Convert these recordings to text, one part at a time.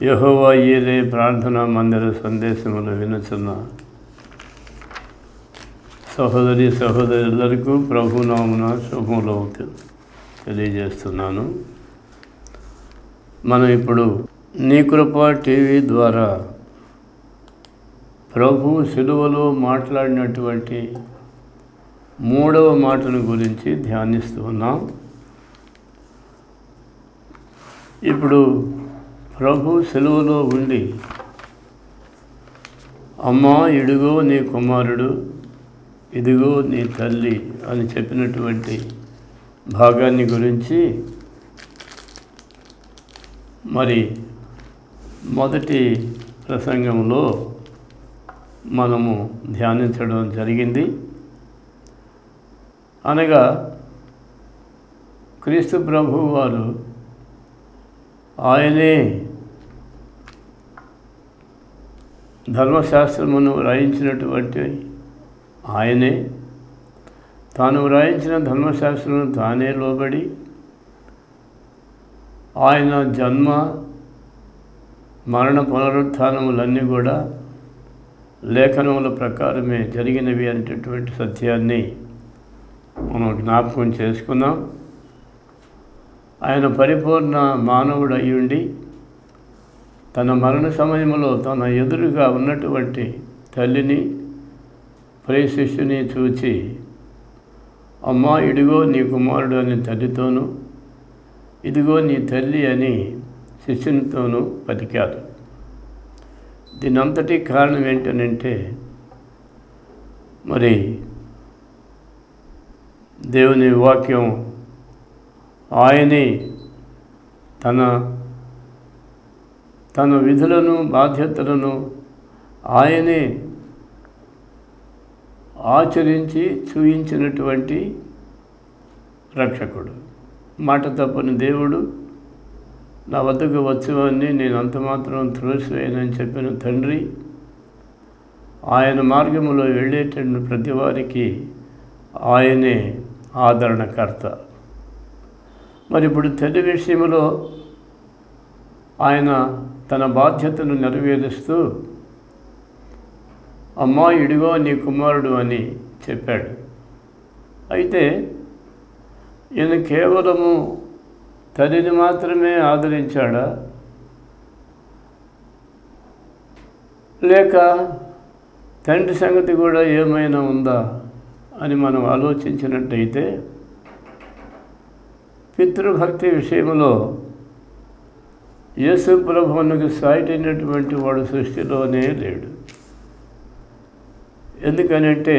యహోవా ఈరే ప్రార్థన మందిర సందేశములు వినుచున్న సహోదరి సహోదరులకు ప్రభునామున శుభములు తెలియజేస్తున్నాను మనం ఇప్పుడు నీ కృప టీవీ ద్వారా ప్రభు సిలువలో మాట్లాడినటువంటి మూడవ మాటను గురించి ధ్యానిస్తూ ఉన్నాం ఇప్పుడు ప్రభు సెలవులో ఉండి అమ్మా ఇదిగో నీ కుమారుడు ఇదిగో నీ తల్లి అని చెప్పినటువంటి భాగాన్ని గురించి మరి మొదటి ప్రసంగంలో మనము ధ్యానించడం జరిగింది అనగా క్రీస్తు ప్రభు వారు ఆయనే ధర్మశాస్త్రమును వ్రాయించినటువంటి ఆయనే తాను వ్రాయించిన ధర్మశాస్త్రమును తానే లోబడి ఆయన జన్మ మరణ పునరుత్నములన్నీ కూడా లేఖనముల ప్రకారమే జరిగినవి అనేటటువంటి సత్యాన్ని మనం జ్ఞాపకం చేసుకున్నాం ఆయన పరిపూర్ణ మానవుడు అయ్యుండి తన మరణ సమయంలో తన ఎదురుగా ఉన్నటువంటి తల్లిని ప్రియ శిష్యుని చూచి అమ్మా ఇదిగో నీ కుమారుడు అని తల్లితోనూ ఇదిగో నీ తల్లి అని శిష్యునితోనూ పలికారు దీనంతటి కారణం ఏంటనంటే మరి దేవుని వాక్యం ఆయనే తన తన విధులను బాధ్యతలను ఆయనే ఆచరించి చూయించినటువంటి రక్షకుడు మాట తప్పని దేవుడు నా వద్దకు వచ్చేవాడిని నేను అంత మాత్రం త్రోసివేయనని చెప్పిన తండ్రి ఆయన మార్గంలో వెళ్ళేటువంటి ప్రతి వారికి ఆయనే ఆదరణకర్త మరి ఇప్పుడు తల్లి విషయంలో ఆయన తన బాధ్యతను నెరవేరుస్తూ అమ్మా ఇడిగో నీ కుమారుడు అని చెప్పాడు అయితే ఈయన కేవలము తల్లిని మాత్రమే ఆదరించాడా లేక తండ్రి సంగతి కూడా ఏమైనా ఉందా అని మనం ఆలోచించినట్టయితే పితృభక్తి విషయంలో యేసు ప్రభువునికి సాయిటైనటువంటి వాడు సృష్టిలోనే లేడు ఎందుకనంటే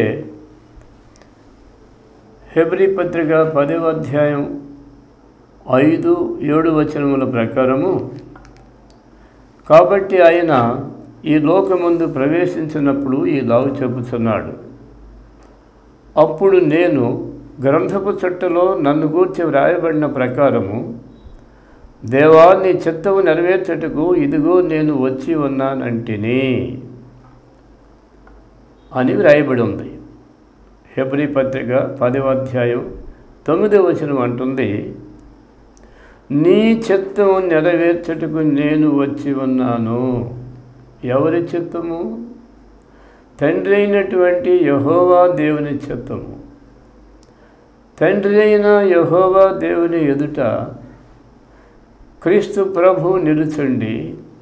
హెబ్రి పత్రిక పదవ అధ్యాయం ఐదు ఏడు వచనముల ప్రకారము కాబట్టి ఆయన ఈ లోకముందు ప్రవేశించినప్పుడు ఈ లావు చెబుతున్నాడు అప్పుడు నేను గ్రంథపు చుట్టలో నన్ను గూర్చి వ్రాయబడిన ప్రకారము దేవాన్ని చిత్తము నెరవేర్చటకు ఇదిగో నేను వచ్చి ఉన్నానంటిని అని వ్రాయబడి ఉంది హెబ్రి పత్రిక పదవ అధ్యాయం తొమ్మిదవ వచనం అంటుంది నీ చిత్తము నెరవేర్చటకు నేను వచ్చి ఉన్నాను ఎవరి చిత్తము తండ్రి అయినటువంటి యహోవా దేవుని చిత్తము తండ్రి అయిన యహోవా దేవుని ఎదుట క్రీస్తు ప్రభు నిలుచండి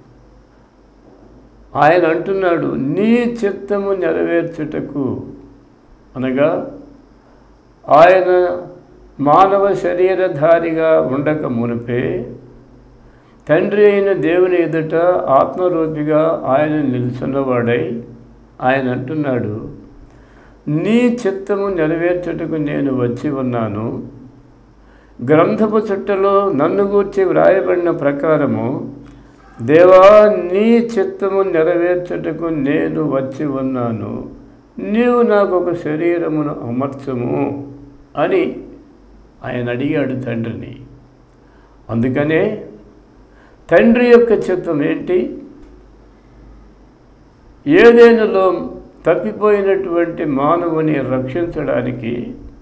ఆయన అంటున్నాడు నీ చిత్తము నెరవేర్చుటకు అనగా ఆయన మానవ శరీరధారిగా ఉండక మునిపే తండ్రి అయిన దేవుని ఎదుట ఆత్మరూపిగా ఆయన నిలుచున్నవాడై ఆయన అంటున్నాడు నీ చిత్తము నెరవేర్చుటకు నేను వచ్చి ఉన్నాను గ్రంథపు చుట్టలో నన్ను గూర్చి వ్రాయబడిన ప్రకారము దేవా నీ చిత్తము నెరవేర్చుటకు నేను వచ్చి ఉన్నాను నీవు నాకు ఒక శరీరమును అమర్చము అని ఆయన అడిగాడు తండ్రిని అందుకనే తండ్రి యొక్క చిత్తం ఏంటి ఏదేనులో తప్పిపోయినటువంటి మానవుని రక్షించడానికి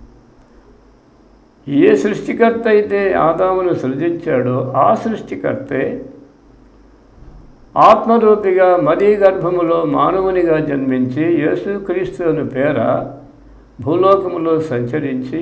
ఏ సృష్టికర్త అయితే ఆదామును సృజించాడో ఆ సృష్టికర్తే ఆత్మరూపిగా మదీ గర్భములో మానవునిగా జన్మించి యేసుక్రీస్తు అను పేర భూలోకములో సంచరించి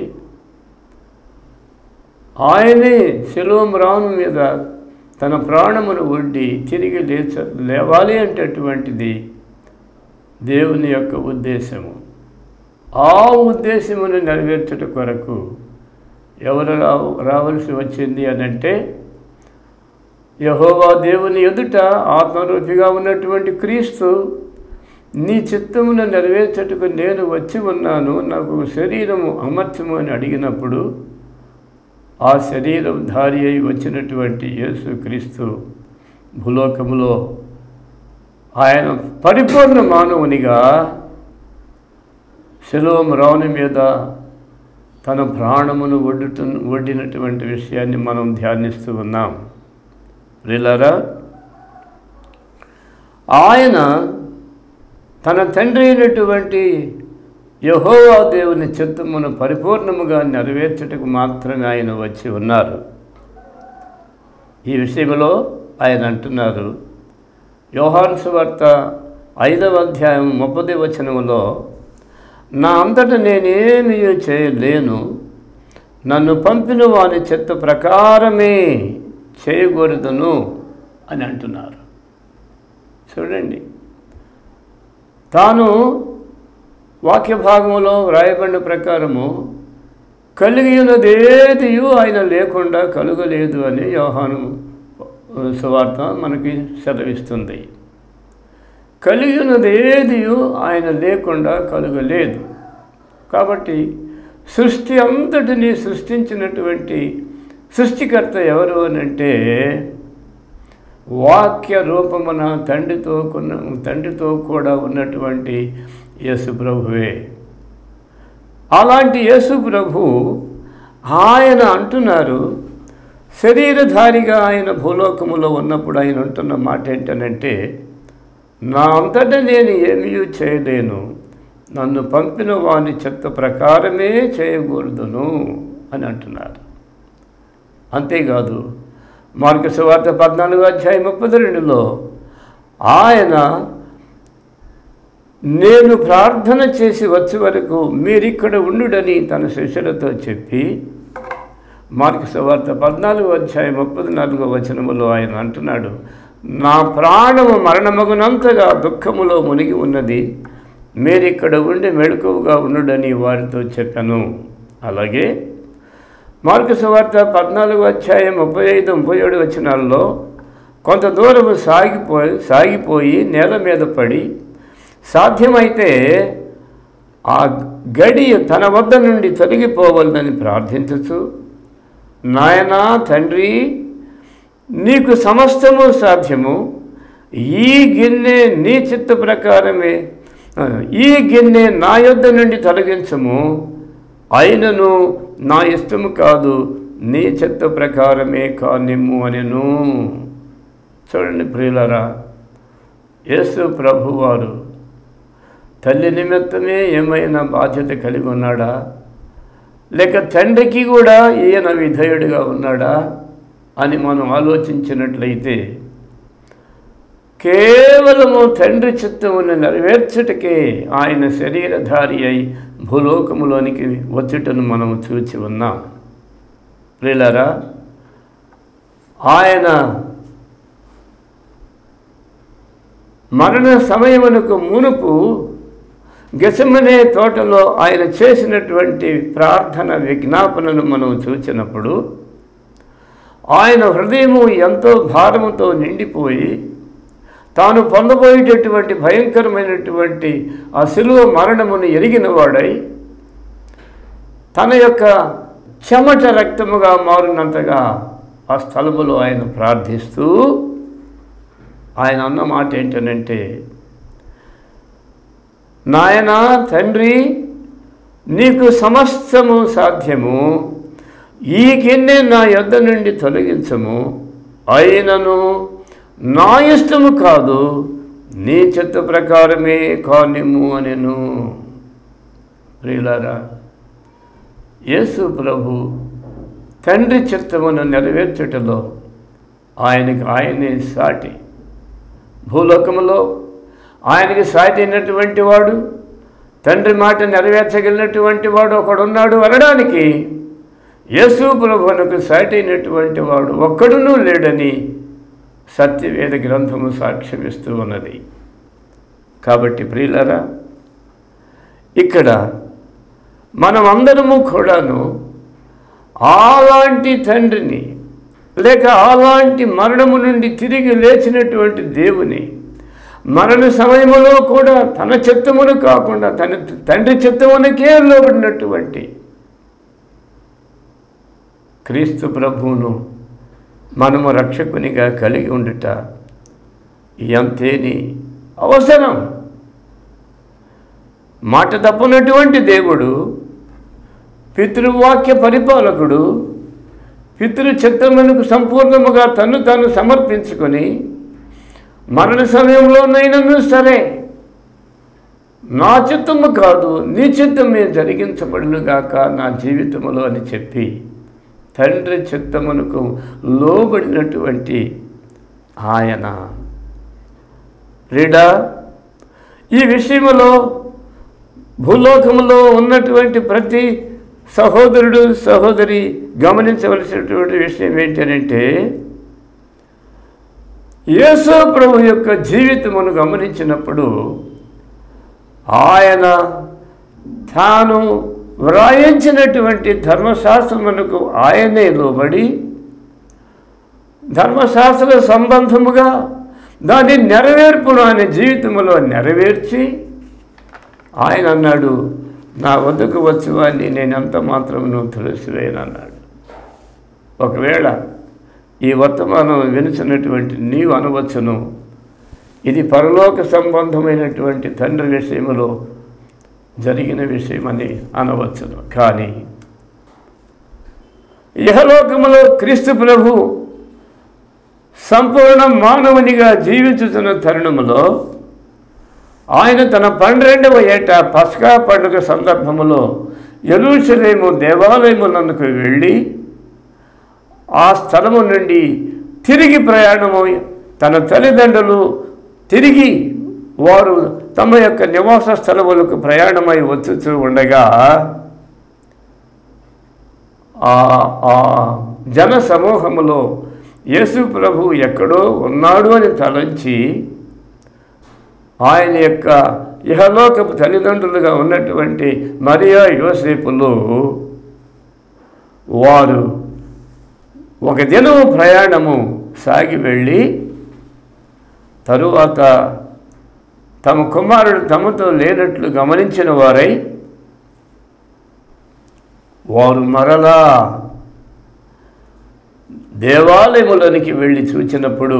ఆయనే శిలోం రాము మీద తన ప్రాణమును ఒడ్డి తిరిగి లేచ లేవాలి అంటేటువంటిది దేవుని యొక్క ఉద్దేశము ఆ ఉద్దేశమును నెరవేర్చుట కొరకు ఎవరు రావ రావలసి వచ్చింది అని అంటే యహోవా దేవుని ఎదుట ఆత్మరూపిగా ఉన్నటువంటి క్రీస్తు నీ చిత్తమును నెరవేర్చటకు నేను వచ్చి ఉన్నాను నాకు శరీరము అమర్చము అని అడిగినప్పుడు ఆ శరీరం ధారి అయి వచ్చినటువంటి యేసు క్రీస్తు భూలోకములో ఆయన పరిపూర్ణ మానవునిగా శిలోం రావుని మీద తన ప్రాణమును ఒడ్డుతు ఒడ్డినటువంటి విషయాన్ని మనం ధ్యానిస్తూ ఉన్నాం ప్రిలరా ఆయన తన తండ్రి అయినటువంటి యహోవా దేవుని చిత్తమును పరిపూర్ణముగా నెరవేర్చుటకు మాత్రమే ఆయన వచ్చి ఉన్నారు ఈ విషయంలో ఆయన అంటున్నారు యోహాను సువార్త ఐదవ అధ్యాయం ముప్పది వచనములో నా అంతట నేనేమీ చేయలేను నన్ను పంపిన వాని చిత్త ప్రకారమే చేయకూడదును అని అంటున్నారు చూడండి తాను వాక్య భాగంలో వ్రాయబడిన ప్రకారము కలిగి ఉన్నదేదియు ఆయన లేకుండా కలుగలేదు అని యోహాను సువార్త మనకి సెలవిస్తుంది కలిగి ఉన్నది ఏదియు ఆయన లేకుండా కలుగలేదు కాబట్టి సృష్టి అంతటిని సృష్టించినటువంటి సృష్టికర్త ఎవరు అని అంటే వాక్య రూపమున తండ్రితో కొన్న తండ్రితో కూడా ఉన్నటువంటి యేసు ప్రభువే అలాంటి యేసు ప్రభు ఆయన అంటున్నారు శరీరధారిగా ఆయన భూలోకములో ఉన్నప్పుడు ఆయన అంటున్న మాట ఏంటనంటే నా అంతటా నేను ఏమీ చేయలేను నన్ను పంపిన వాని చెత్త ప్రకారమే చేయకూడదును అని అంటున్నారు అంతేకాదు మార్గ సువార్త పద్నాలుగు అధ్యాయం ముప్పై రెండులో ఆయన నేను ప్రార్థన చేసి వచ్చే వరకు మీరిక్కడ ఉండుడని తన శిష్యులతో చెప్పి మార్గ సువార్త పద్నాలుగు అధ్యాయం ముప్పై నాలుగో వచనములో ఆయన అంటున్నాడు నా ప్రాణము మరణమగునంతగా దుఃఖములో మునిగి ఉన్నది మీరిక్కడ ఉండి మెడుకువగా ఉండుడని వారితో చెప్పాను అలాగే మార్గ సువార్త పద్నాలుగు అధ్యాయం ముప్పై ఐదు ముప్పై ఏడు వచనాల్లో కొంత దూరము సాగిపోయి సాగిపోయి నేల మీద పడి సాధ్యమైతే ఆ గడి తన వద్ద నుండి తొలగిపోవాలని ప్రార్థించచ్చు నాయనా తండ్రి నీకు సమస్తము సాధ్యము ఈ గిన్నె నీ చిత్త ప్రకారమే ఈ గిన్నె నా యొద్ద నుండి తొలగించము అయినను నా ఇష్టము కాదు నీ చిత్త ప్రకారమే కానిమ్ము అనెను చూడండి ప్రియులరా యేసు ప్రభువారు తల్లి నిమిత్తమే ఏమైనా బాధ్యత కలిగి ఉన్నాడా లేక తండ్రికి కూడా ఈయన విధేయుడిగా ఉన్నాడా అని మనం ఆలోచించినట్లయితే కేవలము తండ్రి చిత్తమును నెరవేర్చుటకే ఆయన శరీరధారి అయి భూలోకములోనికి వచ్చుటను మనం చూచి ఉన్నాం ప్రియులరా ఆయన మరణ సమయమునకు మునుపు గెసమనే తోటలో ఆయన చేసినటువంటి ప్రార్థన విజ్ఞాపనను మనం చూసినప్పుడు ఆయన హృదయము ఎంతో భారముతో నిండిపోయి తాను పొందబోయేటటువంటి భయంకరమైనటువంటి ఆ శిలువ మరణమును ఎరిగిన వాడై తన యొక్క చెమట రక్తముగా మారినంతగా ఆ స్థలములో ఆయన ప్రార్థిస్తూ ఆయన అన్న మాట ఏంటనంటే నాయన తండ్రి నీకు సమస్తము సాధ్యము ఈ గిన్నె నా యొద్ద నుండి తొలగించము అయినను నా ఇష్టము కాదు నీ చిత్త ప్రకారమే కానిము అనెను ప్రియులారా యేసు ప్రభు తండ్రి చిత్తమును నెరవేర్చుటలో ఆయనకి ఆయనే సాటి భూలోకములో ఆయనకి సాటి అయినటువంటి వాడు తండ్రి మాట నెరవేర్చగలిగినటువంటి వాడు ఒకడున్నాడు అనడానికి యేసు ప్రభువునకు సాటి అయినటువంటి వాడు ఒక్కడునూ లేడని సత్యవేద గ్రంథము సాక్ష్యమిస్తూ ఉన్నది కాబట్టి ప్రియులరా ఇక్కడ మనమందరము కూడాను అలాంటి తండ్రిని లేక అలాంటి మరణము నుండి తిరిగి లేచినటువంటి దేవుని మరణ సమయంలో కూడా తన చిత్తమును కాకుండా తన తండ్రి చిత్తమునకే లోబడినటువంటి క్రీస్తు ప్రభువును మనము రక్షకునిగా కలిగి ఉండుట ఎంతేని అవసరం మాట తప్పనటువంటి దేవుడు పితృవాక్య పరిపాలకుడు పితృ చిత్తమునకు సంపూర్ణముగా తను తాను సమర్పించుకొని మరణ సమయంలోనైనను సరే నా చిత్తము కాదు నీ చిత్తమే జరిగించబడునుగాక నా జీవితములో అని చెప్పి తండ్రి చిత్తమునకు లోబడినటువంటి ఆయన రీడా ఈ విషయంలో భూలోకములో ఉన్నటువంటి ప్రతి సహోదరుడు సహోదరి గమనించవలసినటువంటి విషయం ఏంటంటే యేసు ప్రభు యొక్క జీవితమును గమనించినప్పుడు ఆయన తాను వ్రాయించినటువంటి ధర్మశాస్త్రమునకు ఆయనే లోబడి ధర్మశాస్త్ర సంబంధముగా దాని నెరవేర్పును ఆయన జీవితంలో నెరవేర్చి ఆయన అన్నాడు నా వద్దకు వచ్చేవాడిని నేను ఎంత మాత్రమును తులసివేయనన్నాడు ఒకవేళ ఈ వర్తమానం వినిచినటువంటి నీవు అనవచ్చును ఇది పరలోక సంబంధమైనటువంటి తండ్రి విషయములో జరిగిన విషయమని అనవచ్చును కానీ ఇహలోకములో క్రీస్తు ప్రభు సంపూర్ణ మానవునిగా జీవించుతున్న తరుణములో ఆయన తన పన్నెండవ ఏట పస్కా పండుగ సందర్భములో ఎరుషలేము దేవాలయమునందుకు వెళ్ళి ఆ స్థలము నుండి తిరిగి ప్రయాణము తన తల్లిదండ్రులు తిరిగి వారు తమ యొక్క నివాస స్థలములకు ప్రయాణమై వచ్చుతూ ఉండగా ఆ ఆ జన సమూహములో యేసు ప్రభు ఎక్కడో ఉన్నాడు అని తలంచి ఆయన యొక్క ఇహలోకపు తల్లిదండ్రులుగా ఉన్నటువంటి మరియా యోసేపులు వారు ఒక దినము ప్రయాణము సాగి వెళ్ళి తరువాత తమ కుమారుడు తమతో లేనట్లు గమనించిన వారై వారు మరలా దేవాలయములోనికి వెళ్ళి చూచినప్పుడు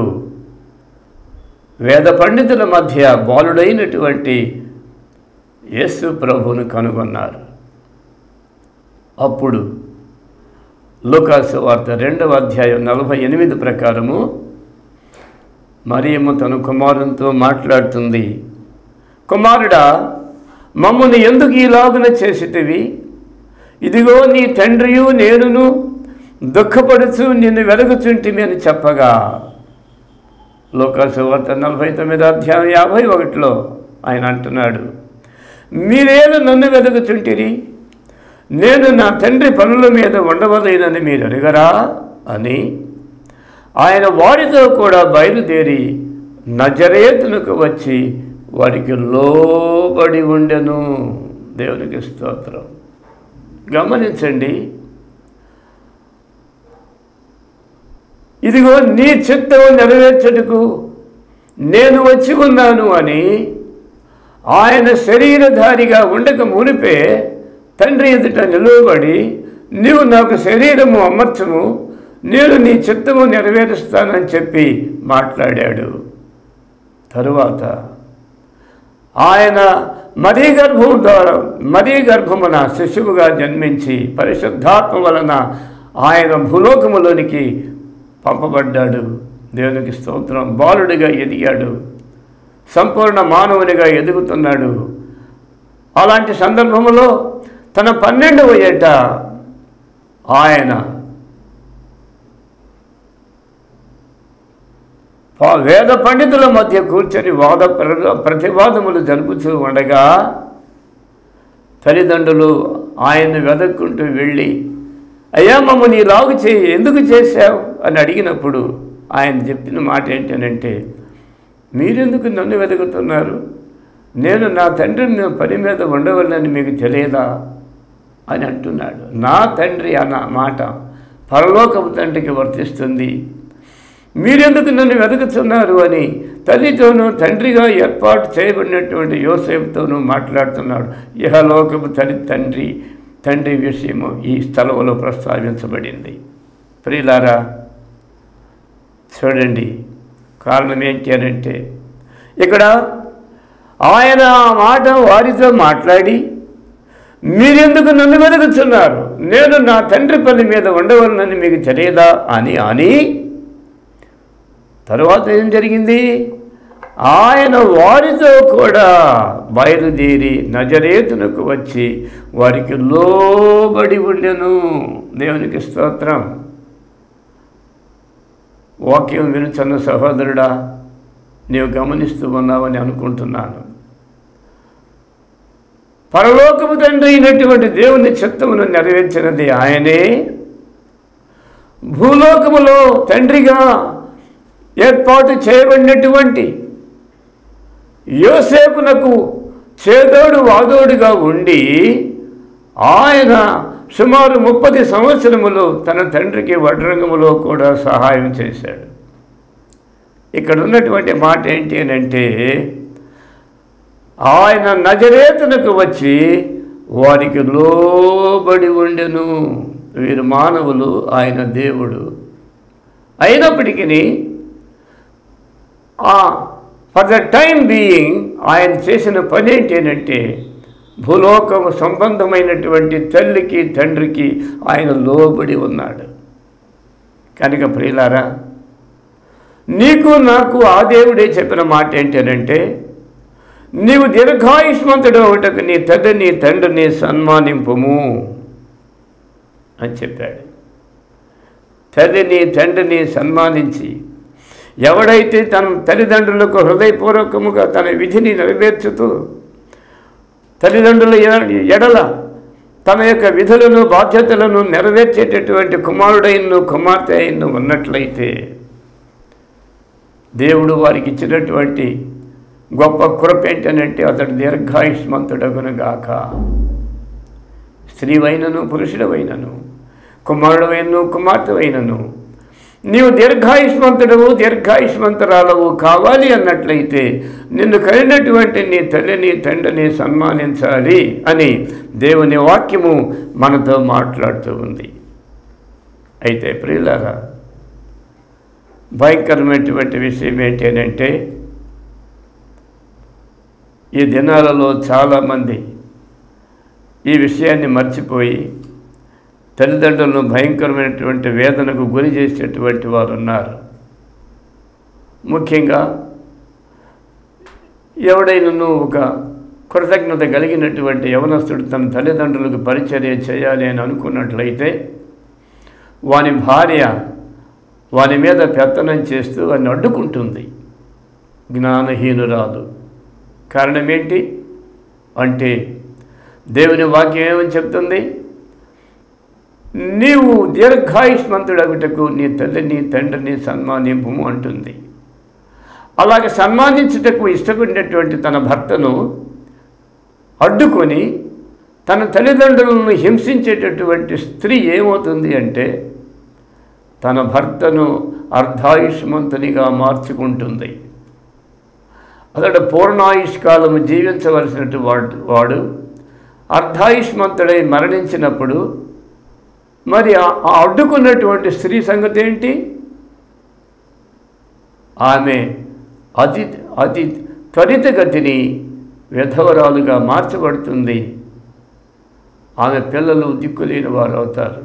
వేద పండితుల మధ్య బాలుడైనటువంటి యేసు ప్రభువును కనుగొన్నారు అప్పుడు లూకాసు వార్త రెండవ అధ్యాయం నలభై ఎనిమిది ప్రకారము మరియమ్మ తన కుమారునితో మాట్లాడుతుంది కుమారుడా మమ్మల్ని ఎందుకు ఈలాగున చేసితివి ఇదిగో నీ తండ్రియు నేనును దుఃఖపడుచు నిన్ను వెలుగుచుంటిమి అని చెప్పగా లోకాసు వార్త నలభై తొమ్మిది అధ్యాయం యాభై ఒకటిలో ఆయన అంటున్నాడు మీరేను నన్ను వెలుగుచుంటిరి నేను నా తండ్రి పనుల మీద ఉండవలేనని మీరు అడిగరా అని ఆయన వారితో కూడా బయలుదేరి నజరేతునకు వచ్చి వారికి లోబడి ఉండెను దేవునికి స్తోత్రం గమనించండి ఇదిగో నీ చిత్తం నెరవేర్చటకు నేను వచ్చి ఉన్నాను అని ఆయన శరీరధారిగా ఉండక మునిపే తండ్రి ఎదుట నిలువబడి నీవు నాకు శరీరము అమర్చము నేను నీ చిత్తము నెరవేరుస్తానని చెప్పి మాట్లాడాడు తరువాత ఆయన మరీ గర్భం ద్వారా మరీ గర్భమున శిశువుగా జన్మించి పరిశుద్ధాత్మ వలన ఆయన భూలోకములోనికి పంపబడ్డాడు దేవునికి స్తోత్రం బాలుడిగా ఎదిగాడు సంపూర్ణ మానవునిగా ఎదుగుతున్నాడు అలాంటి సందర్భంలో తన పన్నెండవ ఏట ఆయన పా- వేద పండితుల మధ్య కూర్చొని వాద ప్ర- ప్రతివాదములు జరుపుతూ ఉండగా తల్లిదండ్రులు ఆయన్ని వెదక్కుంటూ వెళ్ళి అయ్యా మమ్మల్ని లాగు చేయి ఎందుకు చేశావు అని అడిగినప్పుడు ఆయన చెప్పిన మాట ఏంటనంటే మీరెందుకు నన్ను వెతుకుతున్నారు నేను నా తండ్రిని పని మీద ఉండవల్లని మీకు తెలియదా అని అంటున్నాడు నా తండ్రి అన్న మాట పరలోకపు తండ్రికి వర్తిస్తుంది మీరెందుకు నన్ను వెతుకుతున్నారు అని తల్లితోనూ తండ్రిగా ఏర్పాటు చేయబడినటువంటి యోసేపుతోనూ మాట్లాడుతున్నాడు ఇహలోకపు తల్లి తండ్రి తండ్రి విషయము ఈ స్థలంలో ప్రస్తావించబడింది ప్రియులారా చూడండి కారణం ఏంటి అని అంటే ఇక్కడ ఆయన ఆ మాట వారితో మాట్లాడి మీరెందుకు నన్ను వెతుకుతున్నారు నేను నా తండ్రి పని మీద ఉండవలనని మీకు తెలియదా అని అని తరువాత ఏం జరిగింది ఆయన వారితో కూడా బయలుదేరి నజరేతునకు వచ్చి వారికి లోబడి ఉండెను దేవునికి స్తోత్రం వాక్యం వినుచున్న సహోదరుడా నీవు గమనిస్తూ ఉన్నావని అనుకుంటున్నాను పరలోకము తండ్రి అయినటువంటి దేవుని చిత్తమును నెరవేర్చినది ఆయనే భూలోకములో తండ్రిగా ఏర్పాటు చేయబడినటువంటి యోసేపునకు చేదోడు వాదోడుగా ఉండి ఆయన సుమారు ముప్పది సంవత్సరములు తన తండ్రికి వడ్రంగములో కూడా సహాయం చేశాడు ఇక్కడ ఉన్నటువంటి మాట ఏంటి అని అంటే ఆయన నజరేతునకు వచ్చి వారికి లోబడి ఉండెను వీరు మానవులు ఆయన దేవుడు అయినప్పటికీ ఫర్ ద టైం బీయింగ్ ఆయన చేసిన పని ఏంటి అంటే భూలోకము సంబంధమైనటువంటి తల్లికి తండ్రికి ఆయన లోబడి ఉన్నాడు కనుక ప్రియులారా నీకు నాకు ఆ దేవుడే చెప్పిన మాట ఏంటనంటే నీవు దీర్ఘాయుష్మంతుడు ఒకటకు నీ తల్లి నీ తండ్రిని సన్మానింపుము అని చెప్పాడు తల్లిని తండ్రిని సన్మానించి ఎవడైతే తన తల్లిదండ్రులకు హృదయపూర్వకముగా తన విధిని నెరవేర్చుతూ తల్లిదండ్రుల ఎడ- ఎడల తమ యొక్క విధులను బాధ్యతలను నెరవేర్చేటటువంటి కుమారుడైన కుమార్తె అయిన ఉన్నట్లయితే దేవుడు వారికి ఇచ్చినటువంటి గొప్ప కృప ఏంటనంటే అతడు దీర్ఘాయుష్మంతుడగునుగాక స్త్రీవైనను పురుషుడవైనను కుమారుడవైనను కుమార్తెవైనను నీవు దీర్ఘాయుష్మంతుడవు దీర్ఘాయుష్మంతురాలవు కావాలి అన్నట్లయితే నిన్ను కలిగినటువంటి నీ తల్లిని తండ్రిని సన్మానించాలి అని దేవుని వాక్యము మనతో మాట్లాడుతూ ఉంది అయితే ప్రియులారా భయంకరమైనటువంటి విషయం ఏంటి అని అంటే ఈ దినాలలో చాలామంది ఈ విషయాన్ని మర్చిపోయి తల్లిదండ్రులను భయంకరమైనటువంటి వేదనకు గురి చేసేటువంటి వారు ఉన్నారు ముఖ్యంగా ఎవడైనను ఒక కృతజ్ఞత కలిగినటువంటి యవనస్తుడు తన తల్లిదండ్రులకు పరిచర్య చేయాలి అని అనుకున్నట్లయితే వాని భార్య వాని మీద పెత్తనం చేస్తూ వాడిని అడ్డుకుంటుంది జ్ఞానహీనురాలు కారణం ఏంటి అంటే దేవుని వాక్యం ఏమని చెప్తుంది నీవు దీర్ఘాయుష్మంతుడగుటకు నీ తల్లిని తండ్రిని సన్మానింపము అంటుంది అలాగే సన్మానించుటకు ఇష్టపడినటువంటి తన భర్తను అడ్డుకొని తన తల్లిదండ్రులను హింసించేటటువంటి స్త్రీ ఏమవుతుంది అంటే తన భర్తను అర్ధాయుష్మంతునిగా మార్చుకుంటుంది అతడు పూర్ణాయుష్కాలము జీవించవలసినటువంటి వాడు వాడు అర్ధాయుష్మంతుడై మరణించినప్పుడు మరి ఆ ఆ అడ్డుకున్నటువంటి స్త్రీ సంగతి ఏంటి ఆమె అతి అతి త్వరితగతిని విధవరాలుగా మార్చబడుతుంది ఆమె పిల్లలు దిక్కులేని వారు అవుతారు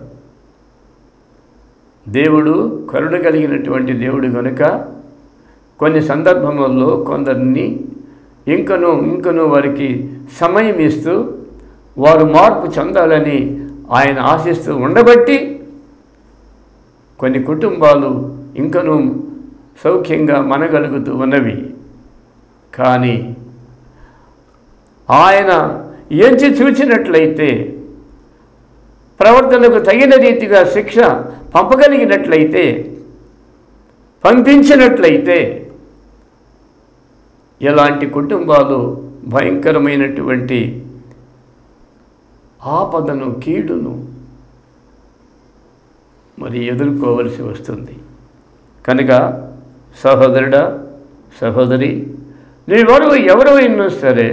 దేవుడు కరుణ కలిగినటువంటి దేవుడు కనుక కొన్ని సందర్భముల్లో కొందరిని ఇంకను ఇంకను వారికి సమయం ఇస్తూ వారు మార్పు చెందాలని ఆయన ఆశిస్తూ ఉండబట్టి కొన్ని కుటుంబాలు ఇంకను సౌఖ్యంగా మనగలుగుతూ ఉన్నవి కానీ ఆయన ఎంచి చూచినట్లయితే ప్రవర్తనకు తగిన రీతిగా శిక్ష పంపగలిగినట్లయితే పంపించినట్లయితే ఎలాంటి కుటుంబాలు భయంకరమైనటువంటి ఆపదను కీడును మరి ఎదుర్కోవలసి వస్తుంది కనుక సహోదరుడా సహోదరి నీవెవరు ఎవరు అయినా సరే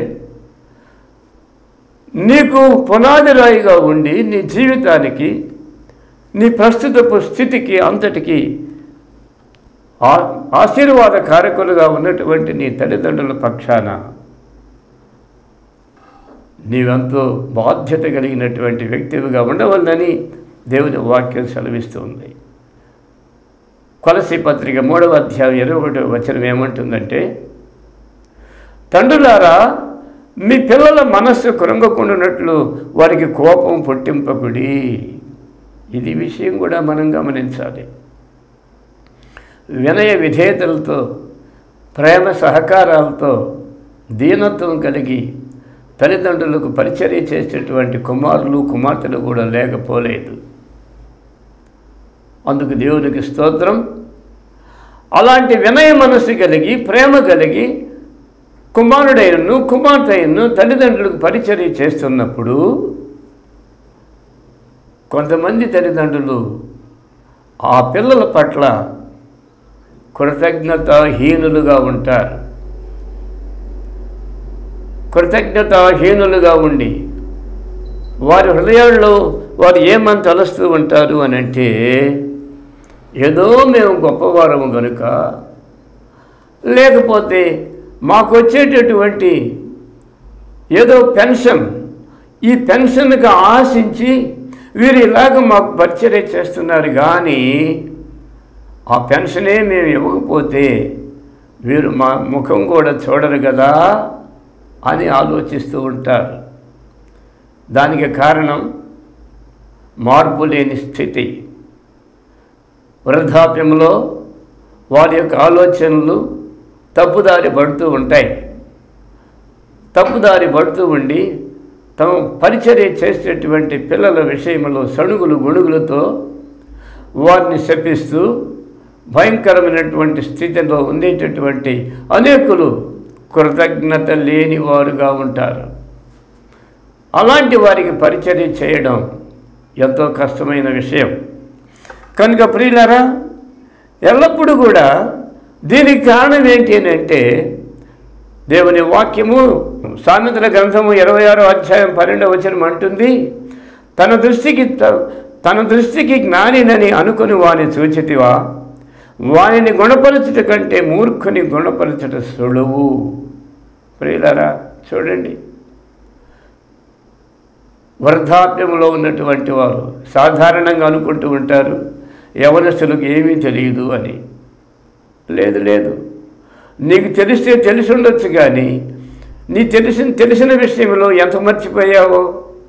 నీకు పునాది రాయిగా ఉండి నీ జీవితానికి నీ ప్రస్తుతపు స్థితికి అంతటికి ఆ- ఆశీర్వాద కారకులుగా ఉన్నటువంటి నీ తల్లిదండ్రుల పక్షాన నీవెంతో బాధ్యత కలిగినటువంటి వ్యక్తివిగా ఉండవల్లని దేవుని వాక్యం సెలవిస్తుంది కొలసి పత్రిక మూడవ అధ్యాయం ఇరవై ఒకటో వచనం ఏమంటుందంటే తండ్రులారా మీ పిల్లల మనస్సు కృంగకుండానట్లు వారికి కోపం పుట్టింపకుడి ఇది విషయం కూడా మనం గమనించాలి వినయ విధేయతలతో ప్రేమ సహకారాలతో దీనత్వం కలిగి తల్లిదండ్రులకు పరిచర్య చేసేటువంటి కుమారులు కుమార్తెలు కూడా లేకపోలేదు అందుకు దేవునికి స్తోత్రం అలాంటి వినయ మనస్సు కలిగి ప్రేమ కలిగి కుమారుడైనను కుమార్తె అయినను తల్లిదండ్రులకు పరిచర్య చేస్తున్నప్పుడు కొంతమంది తల్లిదండ్రులు ఆ పిల్లల పట్ల కృతజ్ఞతాహీనులుగా ఉంటారు కృతజ్ఞతాహీనులుగా ఉండి వారి హృదయాల్లో వారు ఏమని తలుస్తూ ఉంటారు అని అంటే ఏదో మేము గొప్పవారము కనుక లేకపోతే మాకు వచ్చేటటువంటి ఏదో పెన్షన్ ఈ పెన్షన్కి ఆశించి వీరు ఇలాగ మాకు పరిచర్య చేస్తున్నారు కానీ ఆ పెన్షనే మేము ఇవ్వకపోతే వీరు మా ముఖం కూడా చూడరు కదా అని ఆలోచిస్తూ ఉంటారు దానికి కారణం మార్పు లేని స్థితి వృద్ధాప్యంలో వారి యొక్క ఆలోచనలు తప్పుదారి పడుతూ ఉంటాయి తప్పుదారి పడుతూ ఉండి తమ పరిచర్య చేసేటువంటి పిల్లల విషయంలో సణుగులు గొడుగులతో వారిని శపిస్తూ భయంకరమైనటువంటి స్థితిలో ఉండేటటువంటి అనేకులు కృతజ్ఞత లేని వారుగా ఉంటారు అలాంటి వారికి పరిచర్య చేయడం ఎంతో కష్టమైన విషయం కనుక ప్రియులరా ఎల్లప్పుడూ కూడా దీనికి కారణం ఏంటి అని అంటే దేవుని వాక్యము సామెతల గ్రంథము ఇరవై ఆరో అధ్యాయం పన్నెండవ వచనం అంటుంది తన దృష్టికి త- తన దృష్టికి జ్ఞానినని అనుకుని వాని సూచితివా వానిని గుణపరచుట కంటే మూర్ఖుని గుణపరచుట సులువు ప్రియులరా చూడండి వృద్ధాప్యంలో ఉన్నటువంటి వారు సాధారణంగా అనుకుంటూ ఉంటారు యవనస్తులకు ఏమీ తెలియదు అని లేదు లేదు నీకు తెలిస్తే తెలిసి ఉండొచ్చు కానీ నీ తెలిసిన తెలిసిన విషయంలో ఎంత మర్చిపోయావో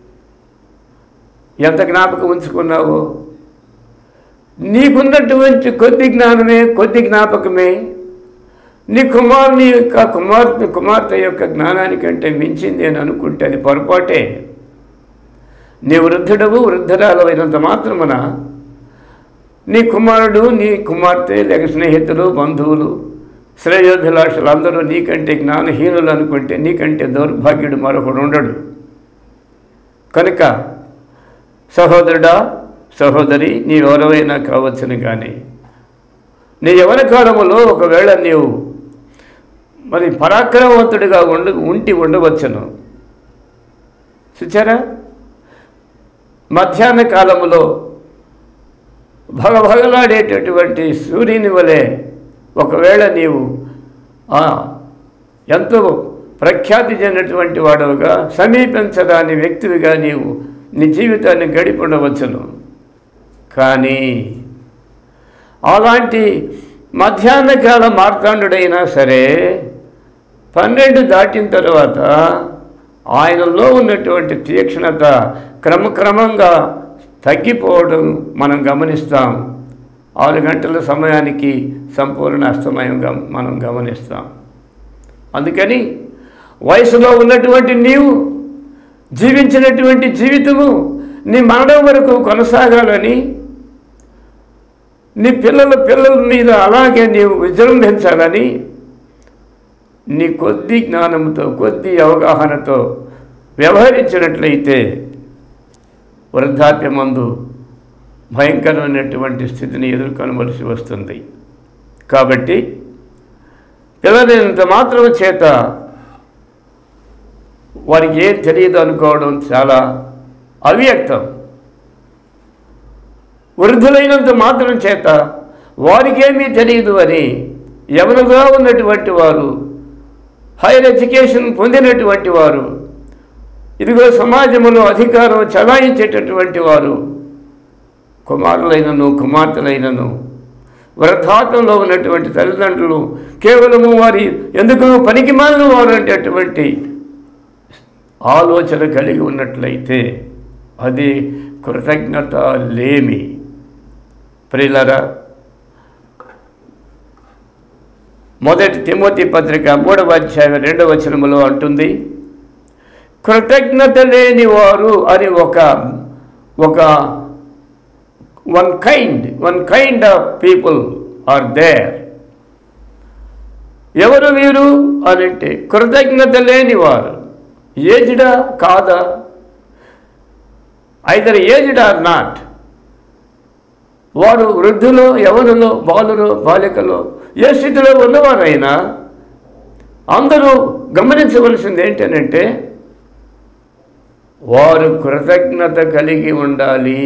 ఎంత జ్ఞాపకం ఉంచుకున్నావో నీకున్నటువంటి కొద్ది జ్ఞానమే కొద్ది జ్ఞాపకమే నీ కుమారుని యొక్క కుమార్తె కుమార్తె యొక్క జ్ఞానానికంటే మించింది అని అనుకుంటే అది పొరపాటే నీ వృద్ధుడవు వృద్ధురాలు అయినంత మాత్రమున నీ కుమారుడు నీ కుమార్తె లేక స్నేహితులు బంధువులు శ్రేయోభిలాషులు అందరూ నీకంటే జ్ఞానహీనులు అనుకుంటే నీకంటే దౌర్భాగ్యుడు మరొకడు ఉండడు కనుక సహోదరుడా సహోదరి నీ ఎవరైనా కావచ్చును కానీ నీ యవన కాలములో ఒకవేళ నీవు మరి పరాక్రమవంతుడిగా ఉండ ఉంటి ఉండవచ్చును చూచారా మధ్యాహ్న కాలములో భగభగలాడేటటువంటి సూర్యుని వలె ఒకవేళ నీవు ఆ, ఎంతో ప్రఖ్యాతి చెందినటువంటి వాడవుగా సమీపించరాని వ్యక్తివిగా నీవు నీ జీవితాన్ని గడిపి ఉండవచ్చును కానీ అలాంటి మధ్యాహ్న కాల మార్తాండుడైనా సరే పన్నెండు దాటిన తర్వాత ఆయనలో ఉన్నటువంటి తీక్షణత క్రమక్రమంగా తగ్గిపోవడం మనం గమనిస్తాం ఆరు గంటల సమయానికి సంపూర్ణ అస్తమయంగా మనం గమనిస్తాం అందుకని వయసులో ఉన్నటువంటి నీవు జీవించినటువంటి జీవితము నీ మరణం వరకు కొనసాగాలని నీ పిల్లల పిల్లల మీద అలాగే నీవు విజృంభించాలని నీ కొద్ది జ్ఞానంతో కొద్ది అవగాహనతో వ్యవహరించినట్లయితే వృద్ధాప్యమందు భయంకరమైనటువంటి స్థితిని ఎదుర్కొనవలసి వస్తుంది కాబట్టి పిల్లలైనంత మాత్రం చేత వారికి ఏం తెలియదు అనుకోవడం చాలా అవ్యక్తం వృద్ధులైనంత మాత్రం చేత వారికేమీ తెలియదు అని ఎవరుగా ఉన్నటువంటి వారు హైయర్ ఎడ్యుకేషన్ పొందినటువంటి వారు ఇదిగో సమాజంలో అధికారం చలాయించేటటువంటి వారు కుమారులైనను కుమార్తెలైనను వృద్ధాత్మంలో ఉన్నటువంటి తల్లిదండ్రులు కేవలము వారి ఎందుకు పనికి మాలిన వారు అనేటటువంటి ఆలోచన కలిగి ఉన్నట్లయితే అది కృతజ్ఞత లేమి ప్రియులరా మొదటి తిమోతి పత్రిక మూడవ అధ్యాయం రెండవ వచనములో అంటుంది కృతజ్ఞత లేని వారు అని ఒక ఒక one kind one kind of people are there ఎవరు వీరు అని అంటే కృతజ్ఞత లేని వారు ఏజ్డా కాదా ఐదర్ ఏజ్డ్ ఆర్ నాట్ వారు వృద్ధులు ఎవరులో బాలురు బాలికలు ఏ స్థితిలో ఉన్నవారైనా అందరూ గమనించవలసింది ఏంటనంటే వారు కృతజ్ఞత కలిగి ఉండాలి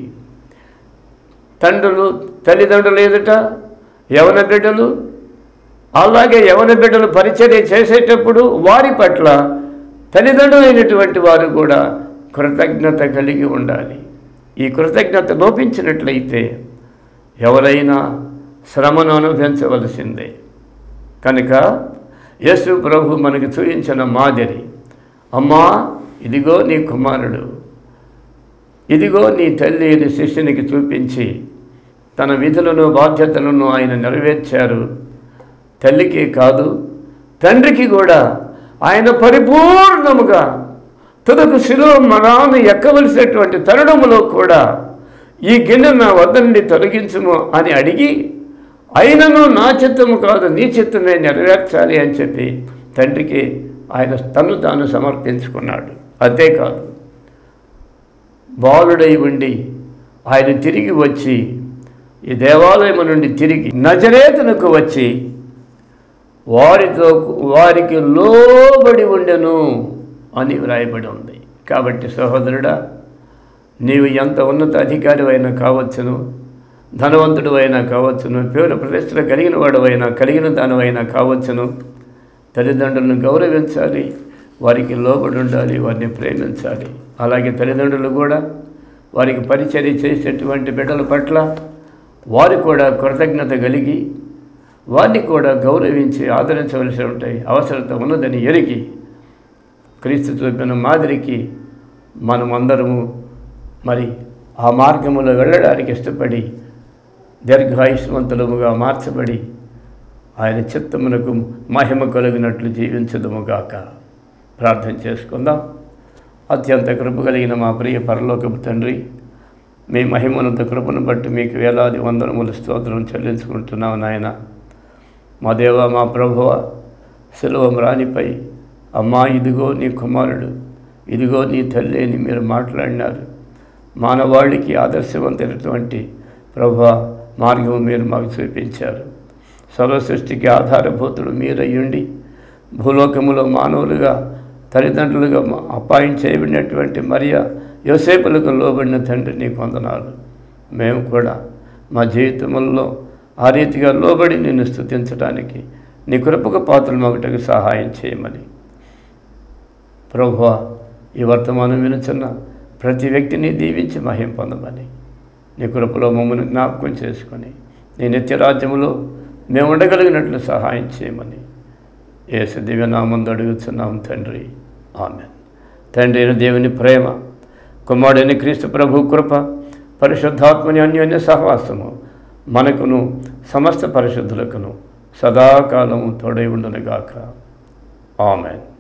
తండ్రులు తల్లిదండ్రులు ఎదుట యవన బిడ్డలు అలాగే యవన బిడ్డలు పరిచర్య చేసేటప్పుడు వారి పట్ల తల్లిదండ్రులైనటువంటి వారు కూడా కృతజ్ఞత కలిగి ఉండాలి ఈ కృతజ్ఞత లోపించినట్లయితే ఎవరైనా శ్రమను అనుభవించవలసిందే కనుక యేసు ప్రభు మనకు చూపించిన మాదిరి అమ్మా ఇదిగో నీ కుమారుడు ఇదిగో నీ తల్లి నీ శిష్యునికి చూపించి తన విధులను బాధ్యతలను ఆయన నెరవేర్చారు తల్లికి కాదు తండ్రికి కూడా ఆయన పరిపూర్ణముగా తుదకు శిలువ మరాను ఎక్కవలసినటువంటి తరుణములో కూడా ఈ గిన్నె నా వద్ద నుండి తొలగించుము అని అడిగి అయినను నా చిత్తము కాదు నీ చిత్తమే నెరవేర్చాలి అని చెప్పి తండ్రికి ఆయన తను తాను సమర్పించుకున్నాడు అంతేకాదు బాలుడై ఉండి ఆయన తిరిగి వచ్చి ఈ దేవాలయం నుండి తిరిగి నజరేతునకు వచ్చి వారితో వారికి లోబడి ఉండెను అని వ్రాయబడి ఉంది కాబట్టి సహోదరుడా నీవు ఎంత ఉన్నత అధికారి అయినా కావచ్చును ధనవంతుడు అయినా కావచ్చును పేరు ప్రతిష్టలు కలిగిన వాడు అయినా కలిగిన దానివైనా కావచ్చును తల్లిదండ్రులను గౌరవించాలి వారికి లోబడి ఉండాలి వారిని ప్రేమించాలి అలాగే తల్లిదండ్రులు కూడా వారికి పరిచర్య చేసేటువంటి బిడ్డల పట్ల వారు కూడా కృతజ్ఞత కలిగి వారిని కూడా గౌరవించి ఆదరించవలసి ఉంటాయి అవసరత ఉన్నదని ఎరిగి క్రీస్తు చూపిన మాదిరికి మనమందరము మరి ఆ మార్గములో వెళ్ళడానికి ఇష్టపడి దీర్ఘాయుష్మంతులముగా మార్చబడి ఆయన చిత్తమునకు మహిమ కలిగినట్లు జీవించదుముగాక ప్రార్థన చేసుకుందాం అత్యంత కృప కలిగిన మా ప్రియ పరలోకపు తండ్రి మీ మహిమనంత కృపను బట్టి మీకు వేలాది వందనములు స్తోత్రం చెల్లించుకుంటున్నాం నాయన మా దేవ మా ప్రభువ సెలవం రాణిపై అమ్మా ఇదిగో నీ కుమారుడు ఇదిగో నీ తల్లి అని మీరు మాట్లాడినారు మానవాళికి ఆదర్శవంతమైనటువంటి ప్రభు మార్గం మీరు మాకు చూపించారు సర్వ సృష్టికి ఆధారభూతుడు మీరయ్యుండి భూలోకములో మానవులుగా తల్లిదండ్రులుగా అపాయింట్ చేయబడినటువంటి మరియా యోసేపులకు లోబడిన తండ్రి నీ వందనాలు మేము కూడా మా జీవితంలో ఆ రీతిగా లోబడి నిన్ను స్థుతించడానికి నీ కృపక పాత్రలు మాకుటకు సహాయం చేయమని ప్రభు ఈ వర్తమానం వినుచున్న ప్రతి వ్యక్తిని దీవించి మహిం పొందమని నీ కృపలో మమ్మల్ని జ్ఞాపకం చేసుకొని నీ నిత్యరాజ్యములో మేము ఉండగలిగినట్లు సహాయం చేయమని ఏసు దివ్యనామందు అడుగుతున్నాం తండ్రి ఆమె తండ్రి అయిన దేవుని ప్రేమ కుమారుడైన క్రీస్తు ప్రభు కృప పరిశుద్ధాత్మని అన్యోన్య సహవాసము మనకును సమస్త పరిశుద్ధులకును సదాకాలము తోడై ఉండునుగాక ఆమెన్